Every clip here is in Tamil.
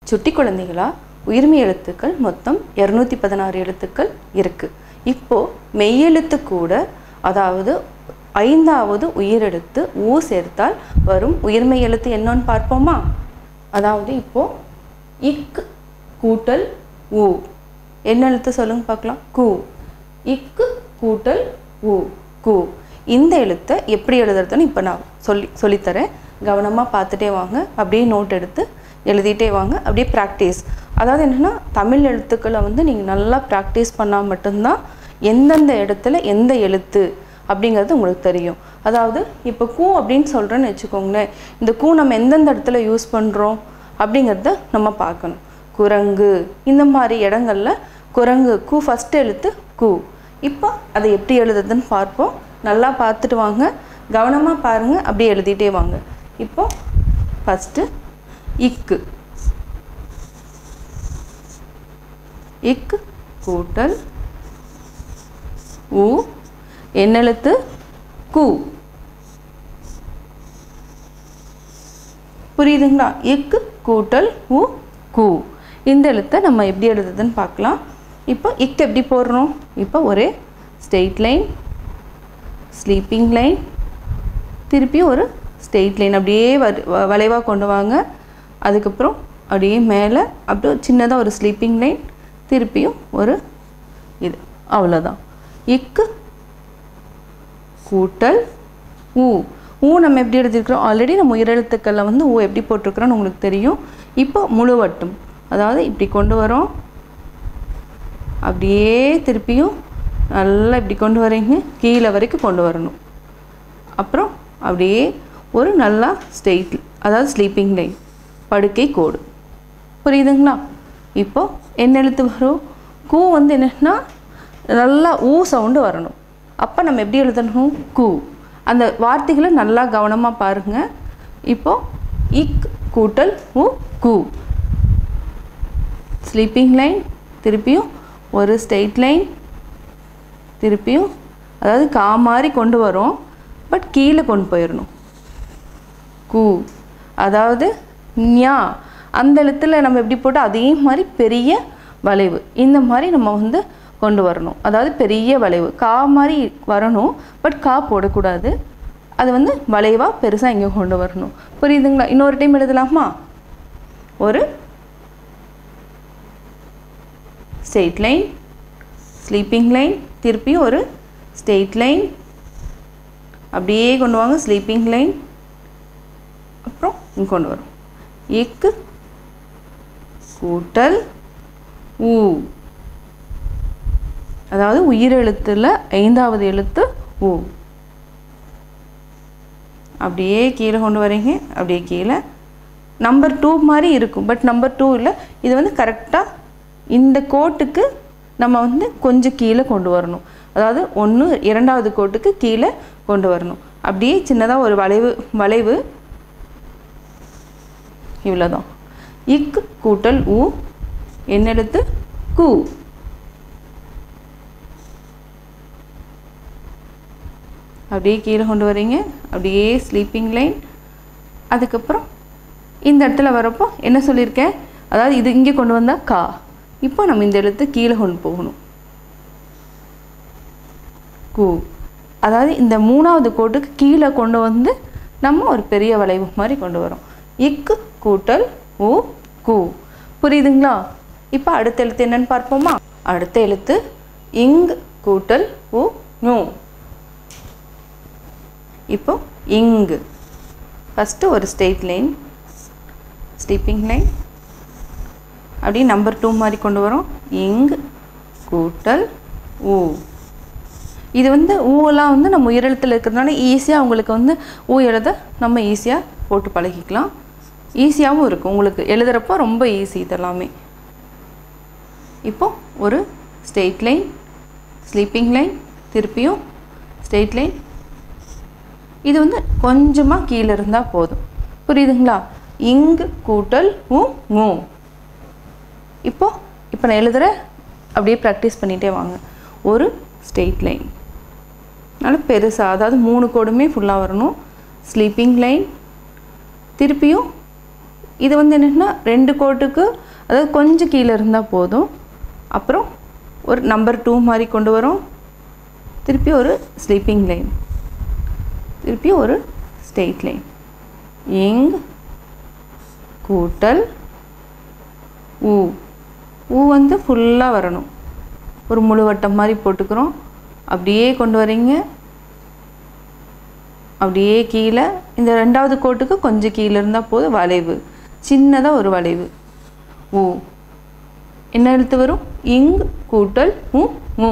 சுட்டி குழந்தைகளா உயிர்மெய் எழுத்துக்கள் மொத்தம் இரநூத்தி பதினாறு எழுத்துக்கள் இருக்குது இப்போது மெய்யெழுத்து கூட அதாவது ஐந்தாவது உயிரெழுத்து ஊ சேர்த்தால் வரும் உயிர்மெய் எழுத்து என்னன்னு பார்ப்போமா அதாவது இப்போது இக் கூட்டல் ஊ என்ன எழுத்து சொல்லுங்க பார்க்கலாம் கூ இக்கு கூட்டல் ஊ கூ இந்த எழுத்தை எப்படி எழுதுறதுன்னு இப்போ நான் சொல்லி சொல்லித்தரேன் கவனமாக பார்த்துட்டே வாங்க அப்படியே நோட் எடுத்து எழுதிட்டே வாங்க அப்படியே ப்ராக்டிஸ் அதாவது என்னென்னா தமிழ் எழுத்துக்களை வந்து நீங்கள் நல்லா ப்ராக்டிஸ் பண்ணால் மட்டும்தான் எந்தெந்த இடத்துல எந்த எழுத்து அப்படிங்கிறது உங்களுக்கு தெரியும் அதாவது இப்போ கூ அப்படின்னு சொல்கிறேன்னு வச்சுக்கோங்களேன் இந்த கூ நம்ம எந்தெந்த இடத்துல யூஸ் பண்ணுறோம் அப்படிங்கிறத நம்ம பார்க்கணும் குரங்கு இந்த மாதிரி இடங்கள்ல குரங்கு கூ ஃபஸ்ட்டு எழுத்து கூ இப்போ அதை எப்படி எழுதுறதுன்னு பார்ப்போம் நல்லா பார்த்துட்டு வாங்க கவனமாக பாருங்கள் அப்படியே எழுதிட்டே வாங்க இப்போ ஃபஸ்ட்டு இக்கு இக்கு கூட்டல் உ என்னெழுத்து கு புரியுதுங்களா இக்கு கூட்டல் உ கு இந்த எழுத்தை நம்ம எப்படி எழுதுறதுன்னு பார்க்கலாம் இப்போ இக்கு எப்படி போடுறோம் இப்போ ஒரே ஸ்ட்ரெயிட் லைன் ஸ்லீப்பிங் லைன் திருப்பி ஒரு ஸ்ட்ரெயிட் லைன் அப்படியே வரு வ- வளைவா கொண்டு வாங்க அதுக்கப்புறம் அப்படியே மேலே அப்படியே சின்னதாக ஒரு ஸ்லீப்பிங் லைன் திருப்பியும் ஒரு இது அவ்வளோதான் இக்கு கூட்டல் ஊ ஊ நம்ம எப்படி எழுதியிருக்கிறோம் ஆல்ரெடி நம்ம உயிரெழுத்துக்களில் வந்து ஊ எப்படி போட்டிருக்கிறோன்னு உங்களுக்கு தெரியும் இப்போ முழுவட்டும் அதாவது இப்படி கொண்டு வரோம் அப்படியே திருப்பியும் நல்லா இப்படி கொண்டு வரீங்க கீழே வரைக்கும் கொண்டு வரணும் அப்புறம் அப்படியே ஒரு நல்லா ஸ்ட்ரெயிட் அதாவது ஸ்லீப்பிங் லைன் படுக்கை கோடு புரியுதுங்களா இப்போ என்ன எழுத்து வரும் கூ வந்து என்னன்னா நல்லா ஊ சவுண்டு வரணும் அப்போ நம்ம எப்படி எழுதணும் கூ அந்த வார்த்தைகளை நல்லா கவனமாக பாருங்க இப்போ இக் கூட்டல் உ கூ ஸ்லீப்பிங் லைன் திருப்பியும் ஒரு ஸ்ட்ரெயிட் லைன் திருப்பியும் அதாவது கா மாதிரி கொண்டு வரோம் பட் கீழே கொண்டு போயிடணும் கூ அதாவது ஞா அந்த எழுத்துல நம்ம எப்படி போட்டு அதே மாதிரி பெரிய வளைவு இந்த மாதிரி நம்ம வந்து கொண்டு வரணும் அதாவது பெரிய வளைவு கா மாதிரி வரணும் பட் கா போடக்கூடாது அது வந்து வளைவாக பெருசாக இங்கே கொண்டு வரணும் புரியுதுங்களா இன்னொரு டைம் எழுதலாமா ஒரு ஸ்ட்ரெயிட் லைன் ஸ்லீப்பிங் லைன் திருப்பி ஒரு ஸ்ட்ரெயிட் லைன் அப்படியே கொண்டு வாங்க ஸ்லீப்பிங் லைன் அப்புறம் இங்கே கொண்டு வரும் இக்கு கூட்டல் ஊ அதாவது உயிரெழுத்துல ஐந்தாவது எழுத்து ஊ அப்படியே கீழே கொண்டு வரீங்க அப்படியே கீழே நம்பர் டூ மாதிரி இருக்கும் பட் நம்பர் டூ இல்லை இது வந்து கரெக்டாக இந்த கோட்டுக்கு நம்ம வந்து கொஞ்சம் கீழே கொண்டு வரணும் அதாவது ஒன்று இரண்டாவது கோட்டுக்கு கீழே கொண்டு வரணும் அப்படியே சின்னதாக ஒரு வளைவு வளைவு இவ்வளோதான் இக் கூட்டல் ஊ என்ன எழுத்து கு அப்படியே கீழே கொண்டு வரீங்க அப்படியே ஸ்லீப்பிங் லைன் அதுக்கப்புறம் இந்த இடத்துல வரப்போ என்ன சொல்லியிருக்கேன் அதாவது இது இங்கே கொண்டு வந்தால் கா இப்போ நம்ம இந்த எழுத்து கீழே கொண்டு போகணும் கு அதாவது இந்த மூணாவது கோட்டுக்கு கீழே கொண்டு வந்து நம்ம ஒரு பெரிய வளைவு மாதிரி கொண்டு வரோம் இக்கு கூட்டல் உ கு புரியுதுங்களா இப்போ அடுத்த எழுத்து என்னன்னு பார்ப்போமா அடுத்த எழுத்து இங் கூட்டல் உ நு இப்போ இங்கு ஃபஸ்ட்டு ஒரு ஸ்ட்ரெயிட் லைன் ஸ்லீப்பிங் லைன் அப்படியே நம்பர் டூ மாதிரி கொண்டு வரோம் இங் கூட்டல் ஊ இது வந்து ஊவெல்லாம் வந்து நம்ம உயிரெழுத்தில் இருக்கிறதுனால ஈஸியாக உங்களுக்கு வந்து ஊ எழுத நம்ம ஈஸியாக போட்டு பழகிக்கலாம் ஈஸியாகவும் இருக்கும் உங்களுக்கு எழுதுகிறப்போ ரொம்ப ஈஸி இதெல்லாமே இப்போ ஒரு ஸ்ட்ரெயிட் லைன் ஸ்லீப்பிங் லைன் திருப்பியும் ஸ்ட்ரெயிட் லைன் இது வந்து கொஞ்சமாக கீழே இருந்தால் போதும் புரியுதுங்களா இங்கு கூட்டல் உ மு இப்போ இப்போ நான் எழுதுகிறேன் அப்படியே ப்ராக்டிஸ் பண்ணிகிட்டே வாங்க ஒரு ஸ்ட்ரெயிட் லைன் நல்ல பெருசாக அதாவது மூணு கோடுமே ஃபுல்லாக வரணும் ஸ்லீப்பிங் லைன் திருப்பியும் இது வந்து என்னென்னா ரெண்டு கோட்டுக்கு அதாவது கொஞ்சம் கீழே இருந்தால் போதும் அப்புறம் ஒரு நம்பர் டூ மாதிரி கொண்டு வரோம் திருப்பி ஒரு ஸ்லீப்பிங் லைன் திருப்பி ஒரு ஸ்ட்ரெயிட் லைன் இங் கூட்டல் ஊ ஊ வந்து ஃபுல்லாக வரணும் ஒரு முழு வட்டம் மாதிரி போட்டுக்கிறோம் அப்படியே கொண்டு வரீங்க அப்படியே கீழே இந்த ரெண்டாவது கோட்டுக்கு கொஞ்சம் கீழே இருந்தால் போதும் வளைவு சின்னதாக ஒரு வளைவு ஊ என்ன எழுத்து வரும் இங் கூட்டல் உ மு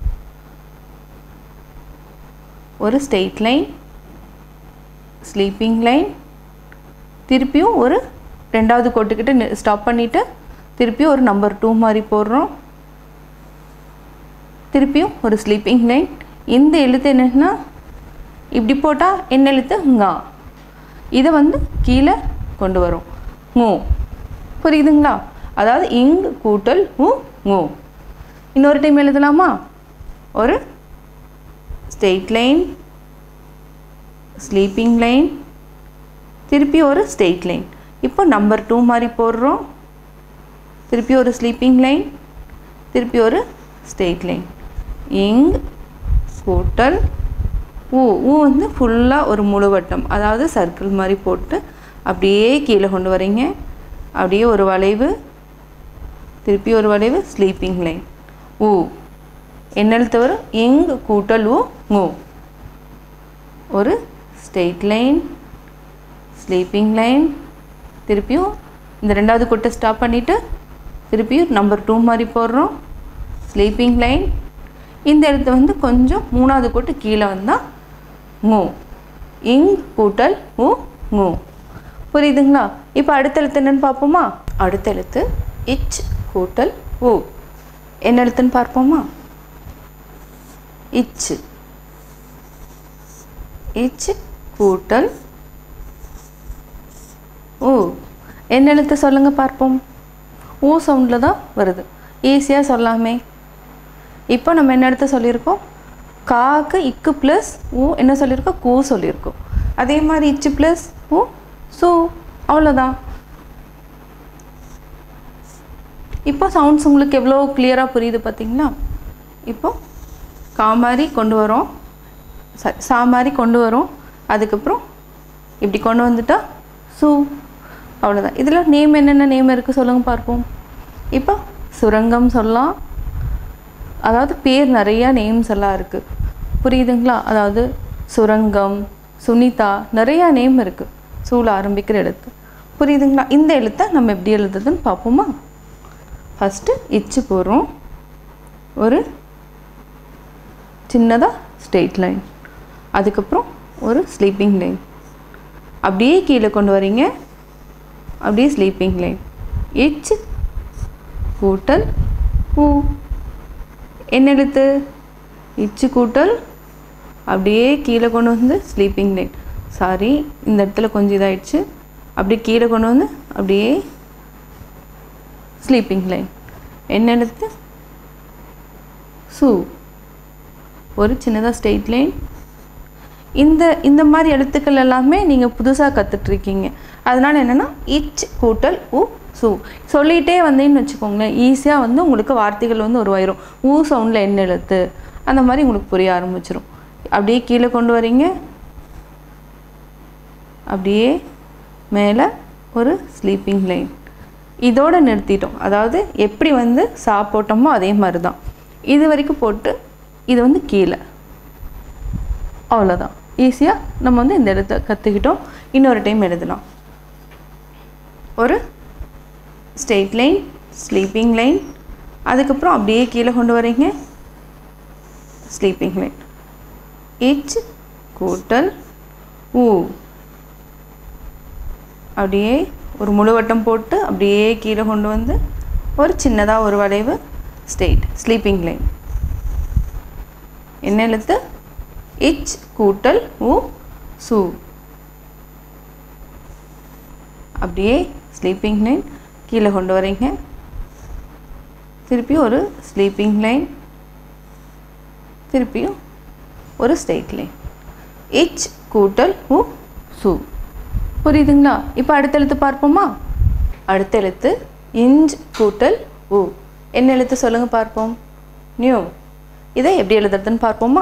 ஒரு ஸ்ட்ரெயிட் லைன் ஸ்லீப்பிங் லைன் திருப்பியும் ஒரு ரெண்டாவது கோட்டுக்கிட்ட ஸ்டாப் பண்ணிவிட்டு திருப்பியும் ஒரு நம்பர் டூ மாதிரி போடுறோம் திருப்பியும் ஒரு ஸ்லீப்பிங் லைன் இந்த எழுத்து என்னன்னா இப்படி போட்டால் என்ன எழுத்து ngா இதை வந்து கீழே கொண்டு வரும் ngோ புரியுதுங்களா அதாவது இங் கூட்டல் உ ngோ இன்னொரு டைம் எழுதலாமா ஒரு ஸ்ட்ரெயிட் லைன் ஸ்லீப்பிங் லைன் திருப்பி ஒரு ஸ்ட்ரெயிட் லைன் இப்போ நம்பர் டூ மாதிரி போடுறோம் திருப்பி ஒரு ஸ்லீப்பிங் லைன் திருப்பி ஒரு ஸ்ட்ரெயிட் லைன் இங் கூட்டல் ஊ ஊ வந்து ஃபுல்லாக ஒரு முழு வட்டம் அதாவது சர்க்கிள் மாதிரி போட்டு அப்படியே கீழே கொண்டு வரீங்க அப்படியே ஒரு வளைவு திருப்பி ஒரு வளைவு ஸ்லீப்பிங் லைன் ஊ என்ன எழுத்து வரும் இங் கூட்டல் ஊ ngூ ஒரு ஸ்ட்ரெயிட் லைன் ஸ்லீப்பிங் லைன் திருப்பியும் இந்த ரெண்டாவது கொட்டை ஸ்டாப் பண்ணிவிட்டு திருப்பியும் நம்பர் டூ மாதிரி போடுறோம் ஸ்லீப்பிங் லைன் இந்த எழுத்து வந்து கொஞ்சம் மூணாவது கொட்டு கீழே வந்தால் ngூ இங் கூட்டல் உ ngூ புரியுதுங்களா இப்போ அடுத்த எழுத்து என்னன்னு பார்ப்போமா அடுத்த எழுத்து இச் கூட்டல் உ என்ன எழுத்துன்னு பார்ப்போமா இச்சு இச் கூட்டல் ஓ என்ன எழுத்து சொல்லுங்க பார்ப்போம் ஊ சவுண்டில் தான் வருது ஈஸியாக சொல்லாமே இப்போ நம்ம என்ன எழுத்து சொல்லியிருக்கோம் காக்கு இக்கு ப்ளஸ் ஊ என்ன சொல்லியிருக்கோம் கூ சொல்லியிருக்கோம் அதே மாதிரி இச்சு ப்ளஸ் ஊ சு அவ்வளோதான் இப்போ சவுண்ட்ஸ் உங்களுக்கு எவ்வளோ கிளியராக புரியுது பார்த்தீங்களா இப்போ கா மாதிரி கொண்டு வரோம் ச சா மாதிரி கொண்டு வரோம் அதுக்கப்புறம் இப்படி கொண்டு வந்துட்டா சு அவ்வளோதான் இதில் நேம் என்னென்ன நேம் இருக்குது சொல்லுங்கள் பார்ப்போம் இப்போ சுரங்கம் சொல்லலாம் அதாவது பேர் நிறையா நேம்ஸ் எல்லாம் இருக்குது புரியுதுங்களா அதாவது சுரங்கம் சுனிதா நிறையா நேம் இருக்குது சூழ ஆரம்பிக்கிற எழுத்து புரியுதுங்களா இந்த எழுத்தை நம்ம எப்படி எழுதுறதுன்னு பார்ப்போமா ஃபஸ்ட்டு இச்சு போடுறோம் ஒரு சின்னதாக ஸ்ட்ரெயிட் லைன் அதுக்கப்புறம் ஒரு ஸ்லீப்பிங் லைன் அப்படியே கீழே கொண்டு வரீங்க அப்படியே ஸ்லீப்பிங் லைன் இச் கூட்டல் ஊ என்ன எழுத்து இச்சு கூட்டல் அப்படியே கீழே கொண்டு வந்து ஸ்லீப்பிங் லைன் சாரி இந்த இடத்துல கொஞ்சம் இதாயிடுச்சு அப்படியே கீழே கொண்டு வந்து அப்படியே ஸ்லீப்பிங் லைன் என்ன எழுத்து சு ஒரு சின்னதாக ஸ்ட்ரெயிட் லைன் இந்த இந்த மாதிரி எழுத்துக்கள் எல்லாமே நீங்கள் புதுசாக கற்றுட்ருக்கீங்க அதனால் என்னென்னா இச் கூட்டல் உ சு சொல்லிகிட்டே வந்தீங்கன்னு வச்சுக்கோங்களேன் ஈஸியாக வந்து உங்களுக்கு வார்த்தைகள் வந்து உருவாயிரும் ஊ சவுண்டில் என்ன எழுத்து அந்த மாதிரி உங்களுக்கு புரிய ஆரம்பிச்சிரும் அப்படியே கீழே கொண்டு வரீங்க அப்படியே மேலே ஒரு ஸ்லீப்பிங் லைன் இதோட நிறுத்திட்டோம் அதாவது எப்படி வந்து சா போட்டோமோ அதே மாதிரி தான் இது வரைக்கும் போட்டு இது வந்து கீழே அவ்வளோதான் ஈஸியாக நம்ம வந்து இந்த இடத்த கற்றுக்கிட்டோம் இன்னொரு டைம் எழுதலாம் ஒரு ஸ்ட்ரெயிட் லைன் ஸ்லீப்பிங் லைன் அதுக்கப்புறம் அப்படியே கீழே கொண்டு வரீங்க ஸ்லீப்பிங் லைன் இச் கூட்டல் ஊ அப்படியே ஒரு முழு வட்டம் போட்டு அப்படியே கீழே கொண்டு வந்து ஒரு சின்னதாக ஒரு வளைவு ஸ்ட்ரெயிட் ஸ்லீப்பிங் லைன் என்ன எழுத்து இச் கூட்டல் உ சு அப்படியே ஸ்லீப்பிங் லைன் கீழே கொண்டு வரீங்க திருப்பி ஒரு ஸ்லீப்பிங் லைன் திருப்பியும் ஒரு ஸ்ட்ரெயிட் லைன் இச் கூட்டல் உ சு புரியுதுங்களா இப்போ அடுத்த எழுத்து பார்ப்போமா அடுத்த எழுத்து இஞ்ச் கூட்டல் உ என்ன எழுத்து சொல்லுங்கள் பார்ப்போம் நியூ இதை எப்படி எழுதுறதுன்னு பார்ப்போமா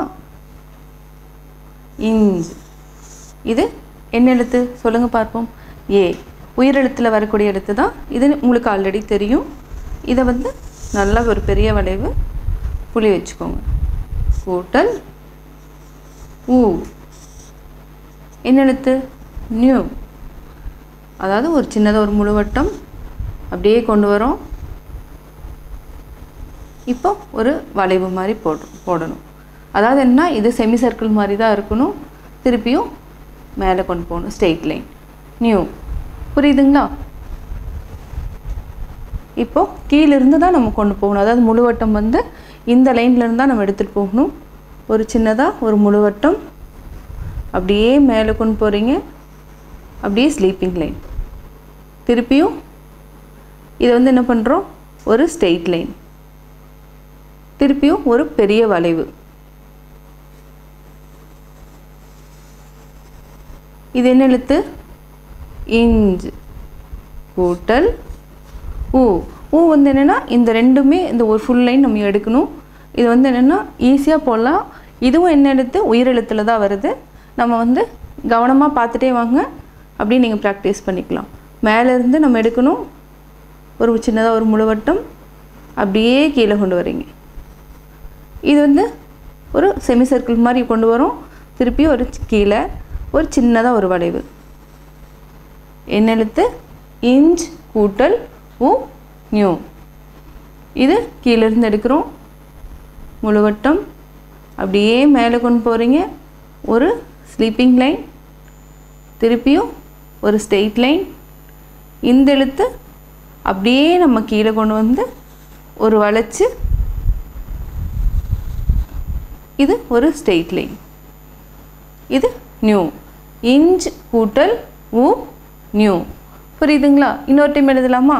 இஞ்ச் இது என்ன எழுத்து சொல்லுங்கள் பார்ப்போம் ஏ உயிரெழுத்தில் வரக்கூடிய எழுத்து தான் இது உங்களுக்கு ஆல்ரெடி தெரியும் இதை வந்து நல்லா ஒரு பெரிய வளைவு புளி வச்சுக்கோங்க கூட்டல் ஊ என்ன எழுத்து நியூ அதாவது ஒரு சின்னதாக ஒரு முழுவட்டம் அப்படியே கொண்டு வரோம் இப்போ ஒரு வளைவு மாதிரி போடும் போடணும் அதாவது என்ன இது செமி சர்க்கிள் மாதிரி தான் இருக்கணும் திருப்பியும் மேலே கொண்டு போகணும் ஸ்ட்ரெயிட் லைன் நியூ புரியுதுங்களா இப்போ கீழிருந்து தான் நம்ம கொண்டு போகணும் அதாவது முழுவட்டம் வந்து இந்த லைன்லேருந்து தான் நம்ம எடுத்துகிட்டு போகணும் ஒரு சின்னதாக ஒரு முழுவட்டம் அப்படியே மேலே கொண்டு போகிறீங்க அப்படியே ஸ்லீப்பிங் லைன் திருப்பியும் இதை வந்து என்ன பண்ணுறோம் ஒரு ஸ்ட்ரெயிட் லைன் திருப்பியும் ஒரு பெரிய வளைவு இது என்ன எழுத்து இஞ்ச் கூட்டல் ஊ ஊ வந்து என்னென்னா இந்த ரெண்டுமே இந்த ஒரு ஃபுல் லைன் நம்ம எடுக்கணும் இது வந்து என்னென்னா ஈஸியாக போடலாம் இதுவும் என்ன எழுத்து உயிரெழுத்தில் தான் வருது நம்ம வந்து கவனமாக பார்த்துட்டே வாங்க அப்படியே நீங்கள் ப்ராக்டிஸ் பண்ணிக்கலாம் மேலேருந்து நம்ம எடுக்கணும் ஒரு சின்னதாக ஒரு முழுவட்டம் அப்படியே கீழே கொண்டு வரீங்க இது வந்து ஒரு செமி சர்க்கிள் மாதிரி கொண்டு வரும் திருப்பி ஒரு கீழே ஒரு சின்னதாக ஒரு வளைவு என்ன எழுத்து இஞ்ச் கூட்டல் உ நியூ இது கீழேருந்து எடுக்கிறோம் முழுவட்டம் அப்படியே மேலே கொண்டு போகிறீங்க ஒரு ஸ்லீப்பிங் லைன் திருப்பியும் ஒரு ஸ்ட்ரெயிட் லைன் இந்த எழுத்து அப்படியே நம்ம கீழே கொண்டு வந்து ஒரு வளைச்சு இது ஒரு ஸ்ட்ரெயிட் லைன் இது நியூ இஞ்ச் கூட்டல் உ நியூ புரியுதுங்களா இன்னொரு டைம் எழுதலாமா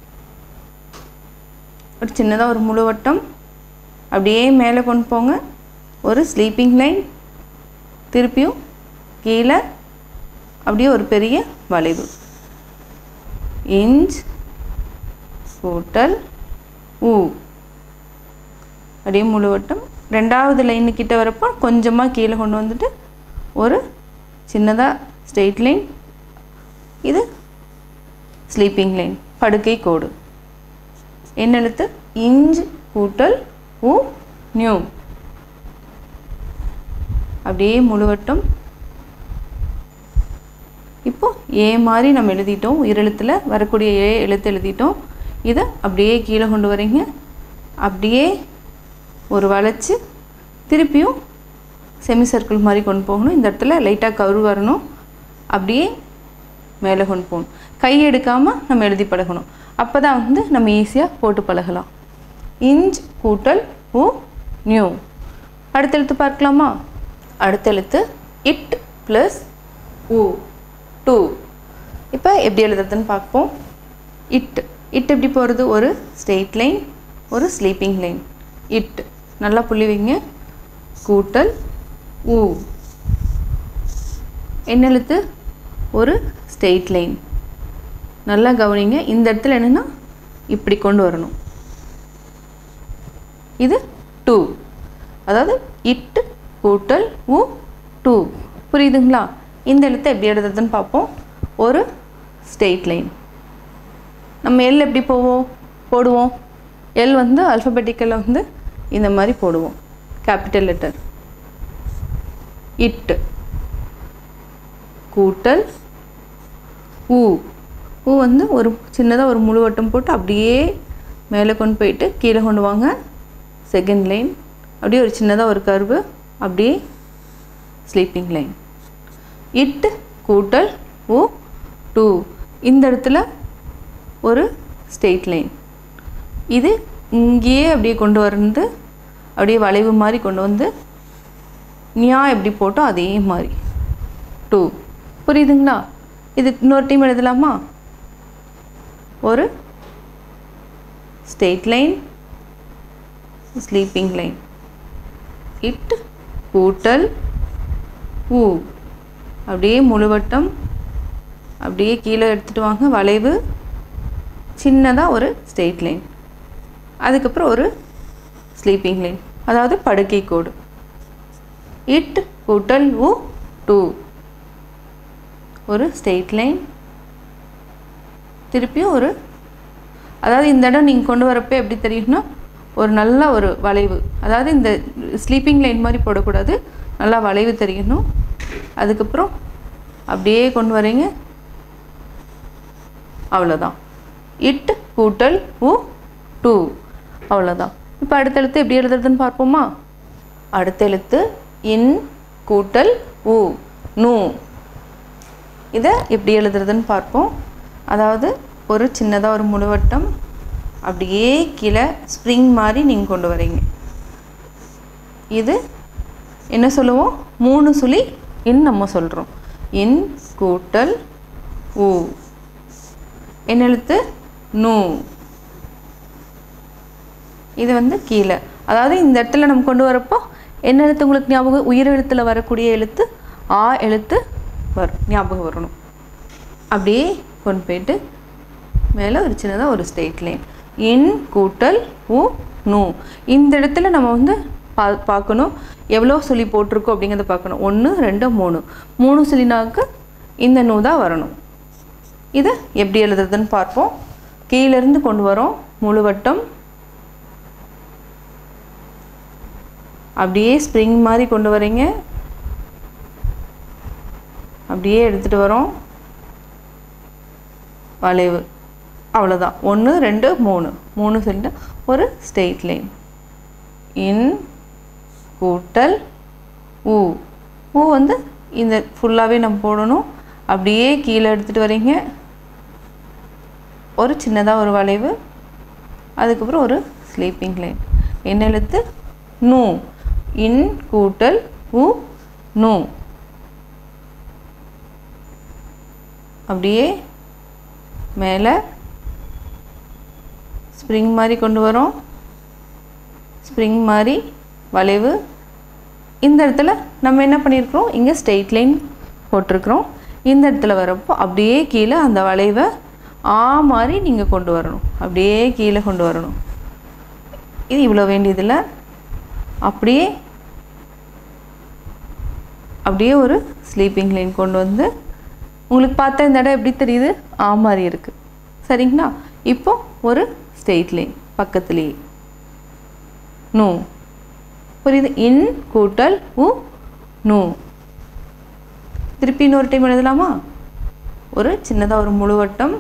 ஒரு சின்னதாக ஒரு முழுவட்டம் அப்படியே மேலே கொண்டு போங்க ஒரு ஸ்லீப்பிங் லைன் திருப்பியும் கீழே அப்படியே ஒரு பெரிய வளைவு இஞ்ச் கூட்டல் ஊ அப்படியே முழுவட்டம் ரெண்டாவது லைனு கிட்ட வரப்போ கொஞ்சமாக கீழே கொண்டு வந்துட்டு ஒரு சின்னதாக ஸ்ட்ரெயிட் லைன் இது ஸ்லீப்பிங் லைன் படுக்கை கோடு என்ன எழுத்து இஞ்ச் கூட்டல் உ நியூ அப்படியே முழுவட்டம் இப்போ ஏ மாதிரி நம்ம எழுதிட்டோம் உயிரெழுத்தில் வரக்கூடிய ஏ எழுத்து எழுதிட்டோம் இதை அப்படியே கீழே கொண்டு வரீங்க அப்படியே ஒரு வளைச்சு திருப்பியும் செமி சர்க்கிள் மாதிரி கொண்டு போகணும் இந்த இடத்துல லைட்டாக கரு வரணும் அப்படியே மேலே கொண்டு போகணும் கை எடுக்காமல் நம்ம எழுதி பழகணும் அப்போ தான் வந்து நம்ம ஈஸியாக போட்டு பழகலாம் இஞ்ச் கூட்டல் உ நியூ அடுத்த எழுத்து பார்க்கலாமா அடுத்த எழுத்து இட் ப்ளஸ் உ டூ இப்போ எப்படி எழுதுறதுன்னு பார்ப்போம் இட் இட் எப்படி போகிறது ஒரு ஸ்ட்ரெயிட் லைன் ஒரு ஸ்லீப்பிங் லைன் இட் நல்லா புள்ளி வைங்க கூட்டல் ஊ என்ன எழுத்து ஒரு ஸ்ட்ரெயிட் லைன் நல்லா கவனிங்க இந்த இடத்துல என்னென்னா இப்படி கொண்டு வரணும் இது டூ அதாவது இட்டு கூட்டல் உ டூ புரியுதுங்களா இந்த எழுத்தை எப்படி எழுதுறதுன்னு பார்ப்போம் ஒரு ஸ்ட்ரெயிட் லைன் நம்ம எல் எப்படி போவோம் போடுவோம் எல் வந்து அல்ஃபபெட்டிக்கலில் வந்து இந்த மாதிரி போடுவோம் கேபிட்டல் லெட்டர் இட்டு கூட்டல் ஊ ஊ வந்து ஒரு சின்னதாக ஒரு முழுவட்டம் போட்டு அப்படியே மேலே கொண்டு போயிட்டு கீழே கொண்டு வாங்க செகண்ட் லைன் அப்படியே ஒரு சின்னதாக ஒரு கர்வு அப்படியே ஸ்லீப்பிங் லைன் இட் கூட்டல் ஓ டூ இந்த இடத்துல ஒரு ஸ்ட்ரெயிட் லைன் இது இங்கேயே அப்படியே கொண்டு வந்து அப்படியே வளைவு மாதிரி கொண்டு வந்து நியா எப்படி போட்டோம் அதே மாதிரி டூ புரியுதுங்களா இது இன்னொரு டைம் எழுதலாமா ஒரு ஸ்ட்ரெயிட் லைன் ஸ்லீப்பிங் லைன் இட் கூட்டல் ஊ அப்படியே முழுவட்டம் அப்படியே கீழே எடுத்துகிட்டு வாங்க வளைவு சின்னதாக ஒரு ஸ்ட்ரெயிட் லைன் அதுக்கப்புறம் ஒரு ஸ்லீப்பிங் லைன் அதாவது படுக்கை கோடு இட் கூட்டல் உ டூ ஒரு ஸ்ட்ரெயிட் லைன் திருப்பியும் ஒரு அதாவது இந்த இடம் நீங்கள் கொண்டு வரப்போ எப்படி தெரியும்னா ஒரு நல்ல ஒரு வளைவு அதாவது இந்த ஸ்லீப்பிங் லைன் மாதிரி போடக்கூடாது நல்லா வளைவு தெரியணும் அதுக்கப்புறம் அப்படியே கொண்டு வரீங்க அவ்வளோதான் இட் கூட்டல் உ டூ அவ்வளோதான் இப்போ அடுத்த எழுத்து எப்படி எழுதுறதுன்னு பார்ப்போமா அடுத்த எழுத்து இன் கூட்டல் உ நூ இதை எப்படி எழுதுறதுன்னு பார்ப்போம் அதாவது ஒரு சின்னதாக ஒரு முழுவட்டம் அப்படியே கீழே ஸ்ப்ரிங் மாதிரி நீங்கள் கொண்டு வரீங்க இது என்ன சொல்லுவோம் மூணு சுழி இன் நம்ம சொல்கிறோம் இன் கூட்டல் ஊ என்ன எழுத்து நூ இது வந்து கீழே அதாவது இந்த இடத்துல நம்ம கொண்டு வரப்போ என்ன எழுத்து உங்களுக்கு ஞாபகம் உயிர் எழுத்தில் வரக்கூடிய எழுத்து ஆ எழுத்து வரும் ஞாபகம் வரணும் அப்படியே கொண்டு போயிட்டு மேலே ஒரு சின்னதாக ஒரு ஸ்ட்ரெயிட் லைன் இன் கூட்டல் உ நூ இந்த இடத்துல நம்ம வந்து பா பார்க்கணும் எவ்வளோ சொல்லி போட்டிருக்கோம் அப்படிங்கிறத பார்க்கணும் ஒன்று ரெண்டு மூணு மூணு சொல்லினாக்கு இந்த நூ தான் வரணும் இதை எப்படி எழுதுறதுன்னு பார்ப்போம் கீழேருந்து கொண்டு வரோம் முழுவட்டம் அப்படியே ஸ்ப்ரிங் மாதிரி கொண்டு வரீங்க அப்படியே எடுத்துகிட்டு வரோம் வளைவு அவ்வளோதான் ஒன்று ரெண்டு மூணு மூணு சொல்லிட்டு ஒரு ஸ்ட்ரெயிட் லைன் இன் கூட்டல் ஊ ஊ வந்து இந்த ஃபுல்லாகவே நம்ம போடணும் அப்படியே கீழே எடுத்துகிட்டு வரீங்க ஒரு சின்னதாக ஒரு வளைவு அதுக்கப்புறம் ஒரு ஸ்லீப்பிங் லைன் என்ன எழுத்து நூ இன் கூட்டல் உ நூ அப்படியே மேலே ஸ்ப்ரிங் மாதிரி கொண்டு வரோம் ஸ்ப்ரிங் மாதிரி வளைவு இந்த இடத்துல நம்ம என்ன பண்ணியிருக்கிறோம் இங்கே ஸ்ட்ரெயிட் லைன் போட்டிருக்கிறோம் இந்த இடத்துல வரப்போ அப்படியே கீழே அந்த வளைவை ஆ மாதிரி நீங்கள் கொண்டு வரணும் அப்படியே கீழே கொண்டு வரணும் இது இவ்வளோ வேண்டியதில்லை அப்படியே அப்படியே ஒரு ஸ்லீப்பிங் லைன் கொண்டு வந்து உங்களுக்கு பார்த்தா இந்த இடம் எப்படி தெரியுது ஆ மாதிரி இருக்குது சரிங்களா இப்போ ஒரு ஸ்ட்ரெயிட் லைன் பக்கத்துலேயே நூ புரியுது இன் கூட்டல் உ நூ திருப்பி இன்னொரு டைம் எழுதலாமா ஒரு சின்னதாக ஒரு முழுவட்டம்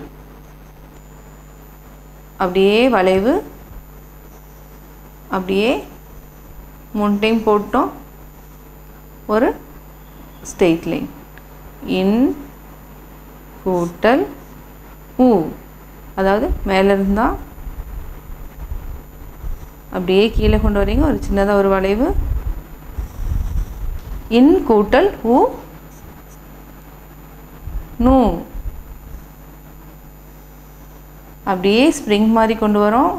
அப்படியே வளைவு அப்படியே மூணு டைம் போட்டோம் ஒரு ஸ்ட்ரெயிட் லைன் இன் கூட்டல் ஊ அதாவது மேலே இருந்தால் அப்படியே கீழே கொண்டு வரீங்க ஒரு சின்னதாக ஒரு வளைவு இன் கூட்டல் ஊ நூ அப்படியே ஸ்ப்ரிங் மாதிரி கொண்டு வரோம்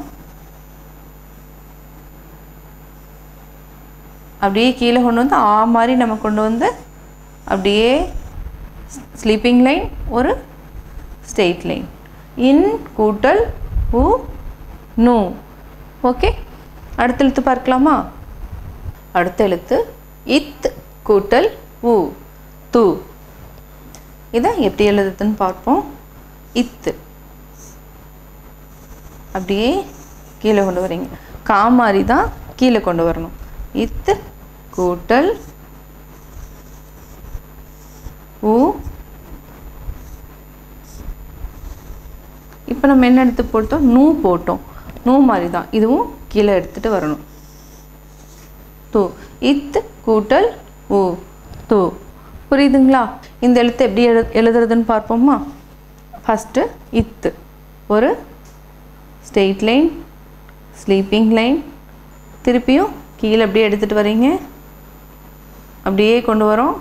அப்படியே கீழே கொண்டு வந்து ஆ மாதிரி நம்ம கொண்டு வந்து அப்படியே ஸ்லீப்பிங் லைன் ஒரு ஸ்ட்ரெயிட் லைன் இன் கூட்டல் உ நூ ஓகே அடுத்த எழுத்து பார்க்கலாமா அடுத்த எழுத்து இத் கூட்டல் உ து இதை எப்படி எழுதுதுன்னு பார்ப்போம் இத்து அப்படியே கீழே கொண்டு வரீங்க கா மாதிரி தான் கீழே கொண்டு வரணும் இத்து கூட்டல் உ இப்போ நம்ம என்ன எடுத்து போட்டோம் நூ போட்டோம் நூ மாதிரி தான் இதுவும் கீழே எடுத்துகிட்டு வரணும் தூ இத்து கூட்டல் உ தூ புரியுதுங்களா இந்த எழுத்து எப்படி எழு எழுதுறதுன்னு பார்ப்போமா ஃபஸ்ட்டு இத்து ஒரு ஸ்ட்ரெயிட் லைன் ஸ்லீப்பிங் லைன் திருப்பியும் கீழே அப்படியே எடுத்துகிட்டு வரீங்க அப்படியே கொண்டு வரோம்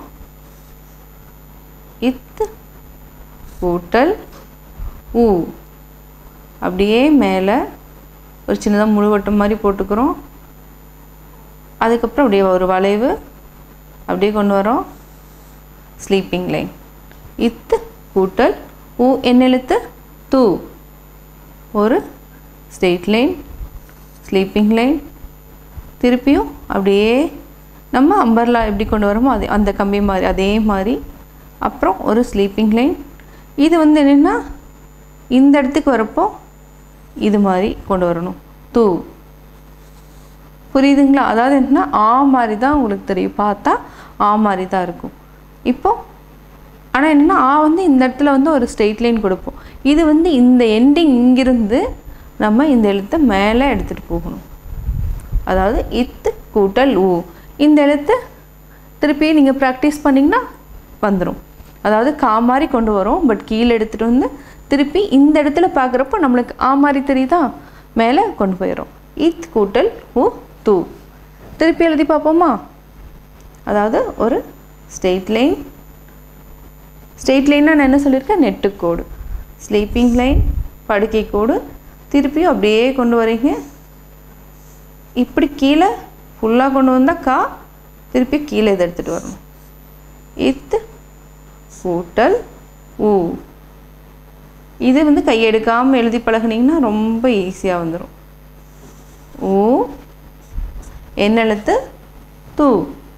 இத்து கூட்டல் ஊ அப்படியே மேலே ஒரு சின்னதாக முழுவட்டம் மாதிரி போட்டுக்கிறோம் அதுக்கப்புறம் அப்படியே ஒரு வளைவு அப்படியே கொண்டு வரோம் ஸ்லீப்பிங் லைன் இத்து கூட்டல் ஊ என்ன எழுத்து தூ ஒரு ஸ்ட்ரெயிட் லைன் ஸ்லீப்பிங் லைன் திருப்பியும் அப்படியே நம்ம அம்பர்லா எப்படி கொண்டு வரோமோ அதே அந்த கம்பி மாதிரி அதே மாதிரி அப்புறம் ஒரு ஸ்லீப்பிங் லைன் இது வந்து என்னென்னா இந்த இடத்துக்கு வரப்போ இது மாதிரி கொண்டு வரணும் தூ புரியுதுங்களா அதாவது என்னன்னா ஆ மாதிரி தான் உங்களுக்கு தெரியும் பார்த்தா ஆ மாதிரி தான் இருக்கும் இப்போ ஆனால் என்னென்னா ஆ வந்து இந்த இடத்துல வந்து ஒரு ஸ்ட்ரெயிட் லைன் கொடுப்போம் இது வந்து இந்த எண்டிங் இங்கிருந்து நம்ம இந்த எழுத்தை மேலே எடுத்துகிட்டு போகணும் அதாவது இத்து கூட்டல் ஊ இந்த எழுத்து திருப்பி நீங்கள் ப்ராக்டிஸ் பண்ணிங்கன்னா வந்துடும் அதாவது கா மாதிரி கொண்டு வரோம் பட் கீழே எடுத்துகிட்டு வந்து திருப்பி இந்த இடத்துல பார்க்குறப்போ நம்மளுக்கு ஆ மாதிரி தெரியுதா மேலே கொண்டு போயிடும் இத் கூட்டல் ஊ தூ திருப்பி எழுதி பார்ப்போமா அதாவது ஒரு ஸ்ட்ரெயிட் லைன் ஸ்ட்ரெயிட் லைனாக நான் என்ன சொல்லியிருக்கேன் நெட்டுக்கோடு ஸ்லீப்பிங் லைன் படுக்கை கோடு திருப்பியும் அப்படியே கொண்டு வரீங்க இப்படி கீழே ஃபுல்லாக கொண்டு வந்தால் கா திருப்பி கீழே இதை எடுத்துகிட்டு வரணும் இத்து கூட்டல் ஊ இது வந்து கையெடுக்காமல் எழுதி பழகுனீங்கன்னா ரொம்ப ஈஸியாக வந்துடும் ஊ என்ன எழுத்து தூ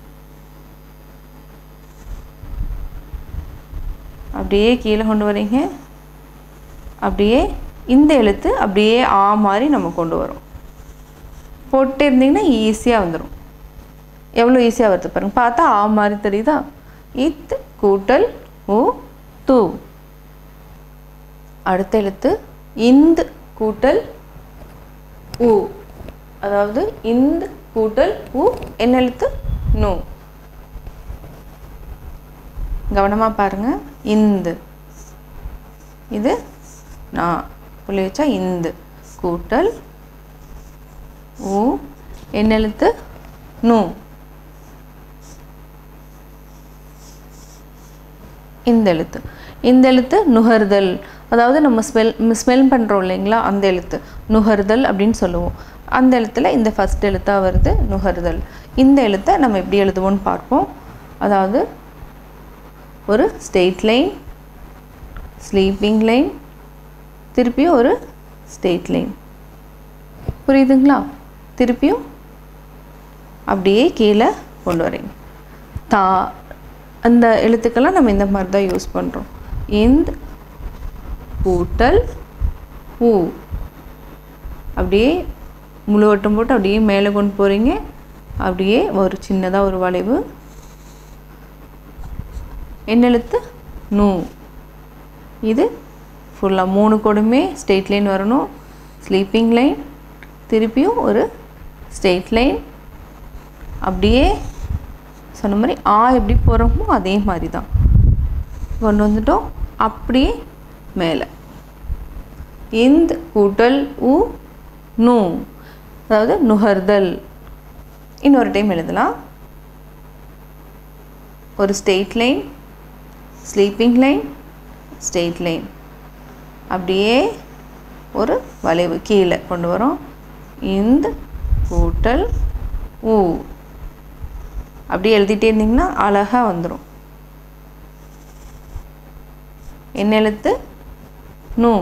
அப்படியே கீழே கொண்டு வரீங்க அப்படியே இந்த எழுத்து அப்படியே ஆ மாதிரி நம்ம கொண்டு வரோம் போட்டே இருந்தீங்கன்னா ஈஸியாக வந்துடும் எவ்வளோ ஈஸியாக வருது பாருங்க பார்த்தா ஆ மாதிரி தெரியுதா இத் கூட்டல் ஊ தூ அடுத்த எழுத்து இந்து கூட்டல் ஊ அதாவது இந்து கூட்டல் ஊ என்ன எழுத்து நோ கவனமாக பாருங்கள் இந்து இது நான் புள்ளி வச்சா இந்து கூட்டல் ஊ என்ன எழுத்து நூ இந்த எழுத்து இந்த எழுத்து நுகர்தல் அதாவது நம்ம ஸ்மெல் ஸ்மெல் பண்ணுறோம் இல்லைங்களா அந்த எழுத்து நுகர்தல் அப்படின்னு சொல்லுவோம் அந்த எழுத்துல இந்த ஃபஸ்ட் எழுத்தாக வருது நுகர்தல் இந்த எழுத்தை நம்ம எப்படி எழுதுவோம்னு பார்ப்போம் அதாவது ஒரு ஸ்ட்ரெயிட் லைன் ஸ்லீப்பிங் லைன் திருப்பியும் ஒரு ஸ்ட்ரெயிட் லைன் புரியுதுங்களா திருப்பியும் அப்படியே கீழே கொண்டு வரீங்க தா அந்த எழுத்துக்கெல்லாம் நம்ம இந்த மாதிரி தான் யூஸ் பண்ணுறோம் இந்த் கூட்டல் ஊ அப்படியே முழு வட்டம் போட்டு அப்படியே மேலே கொண்டு போகிறீங்க அப்படியே ஒரு சின்னதாக ஒரு வளைவு என்ன எழுத்து நூ இது ஃபுல்லாக மூணு கோடுமே ஸ்ட்ரெயிட் லைன் வரணும் ஸ்லீப்பிங் லைன் திருப்பியும் ஒரு ஸ்ட்ரெயிட் லைன் அப்படியே சொன்ன மாதிரி ஆ எப்படி போகிறோமோ அதே மாதிரி தான் கொண்டு வந்துட்டோம் அப்படியே மேலே இந்த் கூட்டல் உ நூ அதாவது நுகர்தல் இன்னொரு டைம் எழுதலாம் ஒரு straight line sleeping line straight line அப்படியே ஒரு வளைவு கீழே கொண்டு வரோம் இந்த கூட்டல் ஊ அப்படியே எழுதிட்டே இருந்தீங்கன்னா அழகாக வந்துடும் என்ன எழுத்து நூ